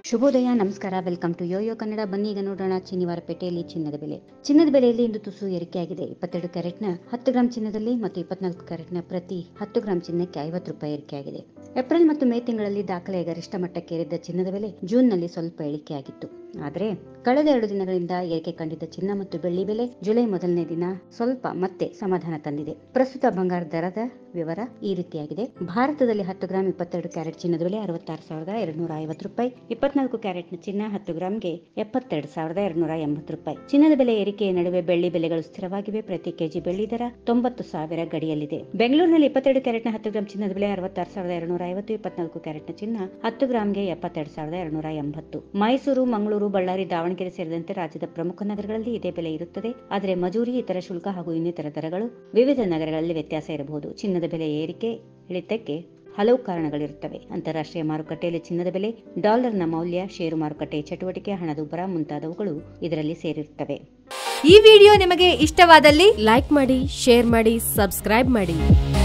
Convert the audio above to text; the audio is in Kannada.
ಶುಭೋದಯ ನಮಸ್ಕಾರ ವೆಲ್ಕಮ್ ಟು ಯೋಯೋ ಕನ್ನಡ ಬನ್ನಿ ಈಗ ನೋಡೋಣ ಶನಿವಾರ ಪೇಟೆಯಲ್ಲಿ ಚಿನ್ನದ ಬೆಲೆ ಚಿನ್ನದ ಬೆಲೆಯಲ್ಲಿ ಇಂದು ತುಸು ಏರಿಕೆಯಾಗಿದೆ ಇಪ್ಪತ್ತೆರಡು ಕ್ಯಾರೆಟ್ನ ಹತ್ತು ಗ್ರಾಂ ಚಿನ್ನದಲ್ಲಿ ಮತ್ತು ಇಪ್ಪತ್ನಾಲ್ಕು ಕ್ಯಾರೆಟ್ನ ಪ್ರತಿ ಹತ್ತು ಗ್ರಾಂ ಚಿನ್ನಕ್ಕೆ ಐವತ್ತು ರೂಪಾಯಿ ಏರಿಕೆಯಾಗಿದೆ ಏಪ್ರಿಲ್ ಮತ್ತು ಮೇ ತಿಂಗಳಲ್ಲಿ ದಾಖಲೆಯ ಗರಿಷ್ಠ ಮಟ್ಟಕ್ಕೇರಿದ್ದ ಚಿನ್ನದ ಬೆಲೆ ಜೂನ್ನಲ್ಲಿ ಸ್ವಲ್ಪ ಇಳಿಕೆಯಾಗಿತ್ತು ಆದರೆ ಕಳೆದ ಎರಡು ದಿನಗಳಿಂದ ಏರಿಕೆ ಕಂಡಿದ್ದ ಚಿನ್ನ ಮತ್ತು ಬೆಳ್ಳಿ ಬೆಲೆ ಜುಲೈ ಮೊದಲನೇ ದಿನ ಸ್ವಲ್ಪ ಮತ್ತೆ ಸಮಾಧಾನ ತಂದಿದೆ ಪ್ರಸ್ತುತ ಬಂಗಾರ ದರದ ವಿವರ ಈ ರೀತಿಯಾಗಿದೆ ಭಾರತದಲ್ಲಿ ಹತ್ತು ಗ್ರಾಂ ಇಪ್ಪತ್ತೆರಡು ಕ್ಯಾರೆಟ್ ಚಿನ್ನದ ಬೆಲೆ ಅರವತ್ತಾರು ಸಾವಿರದ ಎರಡ್ನೂರ ಐವತ್ತು ರೂಪಾಯಿ ಇಪ್ಪತ್ನಾಲ್ಕು ಕ್ಯಾರೆಟ್ನ ಚಿನ್ನ ಹತ್ತು ಗ್ರಾಂಗೆ ಎಪ್ಪತ್ತೆರಡು ಸಾವಿರದ ಎರಡ್ನೂರ ಎಂಬತ್ತು ರೂಪಾಯಿ ಚಿನ್ನದ ಬೆಲೆ ಏರಿಕೆಯ ನಡುವೆ ಬೆಳ್ಳಿ ಬೆಲೆಗಳು ಸ್ಥಿರವಾಗಿವೆ ಪ್ರತಿ ಕೆಜಿ ಬೆಳ್ಳಿ ದರ ತೊಂಬತ್ತು ಸಾವಿರ ಗಡಿಯಲ್ಲಿದೆ ಬೆಂಗಳೂರಿನಲ್ಲಿ ಇಪ್ಪತ್ತೆರಡು ಕ್ಯಾರೆಟ್ನ ಹತ್ತು ಗ್ರಾಂ ಚಿನ್ನದ ಬೆಲೆ ಅರವತ್ತಾರು ಸಾವಿರದ ಎರಡ್ನೂರ ಐವತ್ತು ಇಪ್ಪತ್ನಾಲ್ಕು ಕ್ಯಾರೆಟ್ನ ಚಿನ್ನ ಹತ್ತು ಗ್ರಾಂಗೆ ಎಪ್ಪತ್ತೆರಡು ಸಾವಿರದ ಎರಡ್ನೂರ ಎಂಬತ್ತು ಮೈಸೂರು ಮಂಗಳೂರು ಬಳ್ಳಾರಿ ದಾವಣಗೆರೆ ಸೇರಿದಂತೆ ರಾಜ್ಯದ ಪ್ರಮುಖ ನಗರಗಳಲ್ಲಿ ಇದೇ ಬೆಲೆ ಇರುತ್ತದೆ ಆದರೆ ಮಜೂರಿ ಇತರ ಶುಲ್ಕ ಹಾಗೂ ಇನ್ನಿತರ ದರಗಳು ವಿವಿಧ ನಗರಗಳಲ್ಲಿ ವ್ಯತ್ಯಾಸ ಇರಬಹುದು ಚಿನ್ನದ ಬೆಲೆ ಏರಿಕೆ ಇಳಿತಕ್ಕೆ ಹಲವು ಕಾರಣಗಳಿರುತ್ತವೆ ಅಂತಾರಾಷ್ಟ್ರೀಯ ಮಾರುಕಟ್ಟೆಯಲ್ಲಿ ಚಿನ್ನದ ಬೆಲೆ ಡಾಲರ್ನ ಮೌಲ್ಯ ಷೇರು ಮಾರುಕಟ್ಟೆ ಚಟುವಟಿಕೆ ಹಣದುಬ್ಬರ ಮುಂತಾದವುಗಳು ಇದರಲ್ಲಿ ಸೇರಿರುತ್ತವೆ ಈ ವಿಡಿಯೋ ನಿಮಗೆ ಇಷ್ಟವಾದಲ್ಲಿ ಲೈಕ್ ಮಾಡಿ ಶೇರ್ ಮಾಡಿ ಸಬ್ಸ್ಕ್ರೈಬ್ ಮಾಡಿ